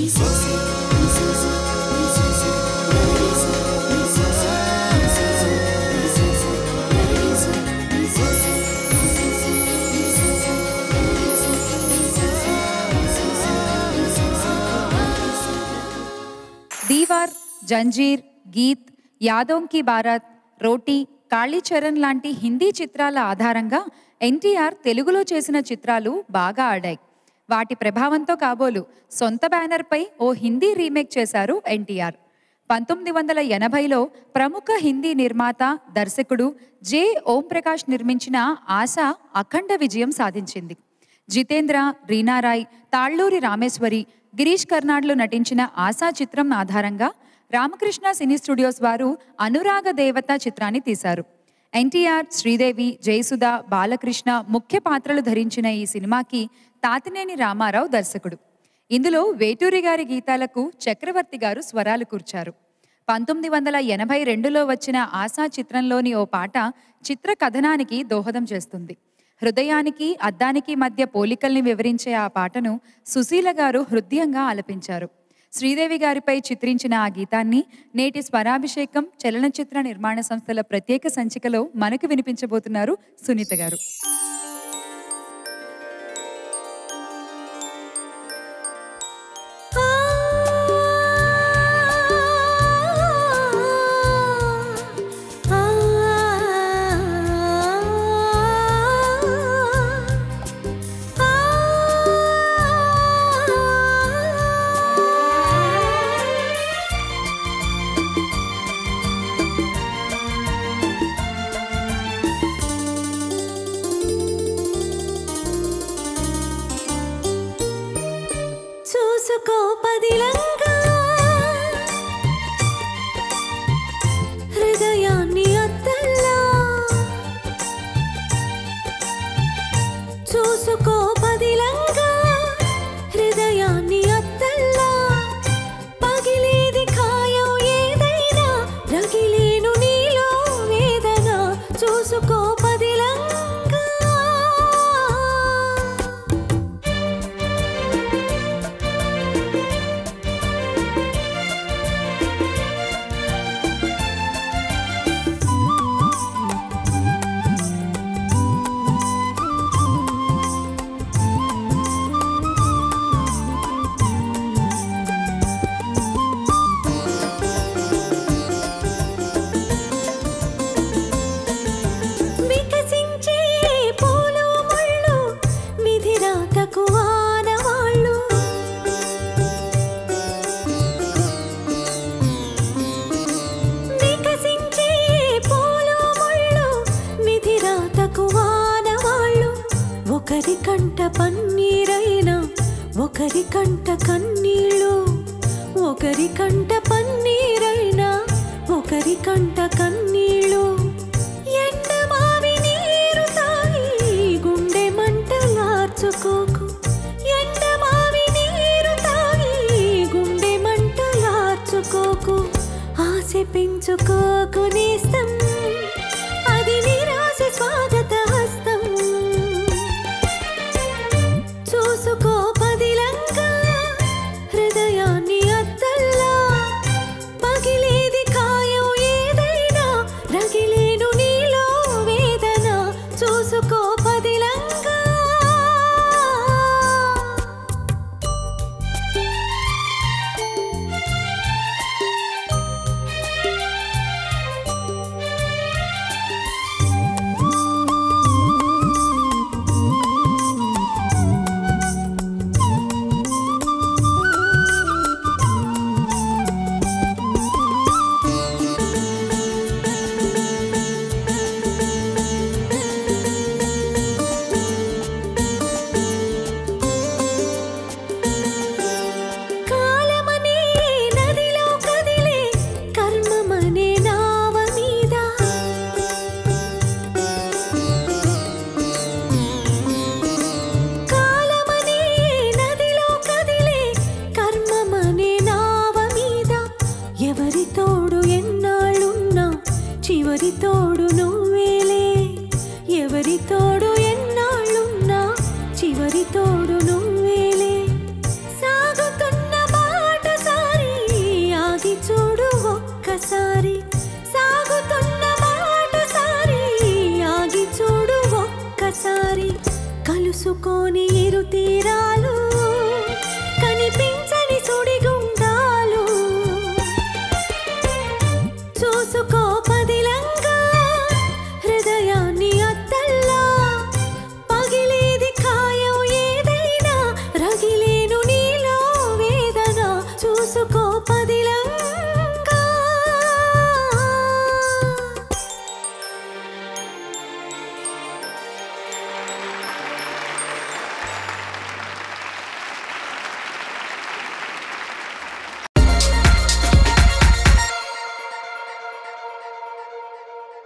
దీవార్ జంజీర్ గీత్ యాదోం కి భారత్ రోటీ కాళీచరణ్ లాంటి హిందీ చిత్రాల ఆధారంగా ఎన్టీఆర్ తెలుగులో చేసిన చిత్రాలు బాగా ఆడాయి వాటి ప్రభావంతో కాబోలు సొంత బ్యానర్పై ఓ హిందీ రీమేక్ చేశారు ఎన్టీఆర్ పంతొమ్మిది వందల ఎనభైలో ప్రముఖ హిందీ నిర్మాత దర్శకుడు జె ఓంప్రకాష్ నిర్మించిన ఆశ అఖండ విజయం సాధించింది జితేంద్ర రీనారాయ్ తాళ్ళూరి రామేశ్వరి గిరీష్ కర్నాడ్లు నటించిన ఆశా చిత్రం ఆధారంగా రామకృష్ణ సినీ స్టూడియోస్ వారు అనురాగ దేవత చిత్రాన్ని తీశారు ఎన్టీఆర్ శ్రీదేవి జయసుధ బాలకృష్ణ ముఖ్య పాత్రలు ధరించిన ఈ సినిమాకి తాతినేని రామారావు దర్శకుడు ఇందులో వేటూరి గారి గీతాలకు చక్రవర్తి గారు స్వరాలు కూర్చారు పంతొమ్మిది వందల ఎనభై రెండులో వచ్చిన ఆశా చిత్రంలోని ఓ పాట చిత్ర కథనానికి దోహదం చేస్తుంది హృదయానికి అద్దానికి మధ్య పోలికల్ని వివరించే ఆ పాటను సుశీల గారు హృదయంగా ఆలపించారు శ్రీదేవి గారిపై చిత్రించిన ఆ గీతాన్ని నేటి స్వరాభిషేకం చలనచిత్ర నిర్మాణ సంస్థల ప్రత్యేక సంచికలో మనకు వినిపించబోతున్నారు సునీత గారు చూసుకో పదిలంగా హృదయాన్ని అద్దల్లా చూసుకో పదిలంగా హృదయాన్ని అద్దల్లా పగిలేది ఖాయం ఏదైనా రగిలేను నీలో వేదన చూసుకో పదిలంగా వికసించే పూలు ముళ్ళు విధిరాతకు ఆనవాళ్ళు వికసించే పూలు ముళ్ళు విధిరాతకు ఆనవాళ్ళు ఒకరి కంట పన్నీరైనా ఒకరి కంట కన్నీళ్ళు ఒకరి కంట పన్నీరైనా ఒకరి కంట కన్నీళ్ళు ఎండమావి నీరు తాగి గుండె మంటలార్చుకోకు ఎండమావి నీరు తాగి గుండె మంటలార్చుకోకు ఆశ పెంచుకోకు నేస్తం అది నిరాశ స్వాగత హస్తం చూసుకో పదిలంగా హృదయాన్ని అద్దల్లా పగిలేది కాయం ఏదైనా రగిలేను నీలో వేదన చూసుకో పదిలంగా కాలమనే నదిలో కదిలే కర్మమనే నావ మీద కాలమనే నదిలో కదిలే కర్మమనే నావ మీద ఎవరి తోడు ఎన్నాళ్ళున్నా చివరి తోడు నువ్వేలే ఎవరి తోడు ఎన్నాళ్ళున్నా చివరి తోడు నువ్వేలే సాగుతున్న బాట కలుసుకొని ఇరు తీరాలు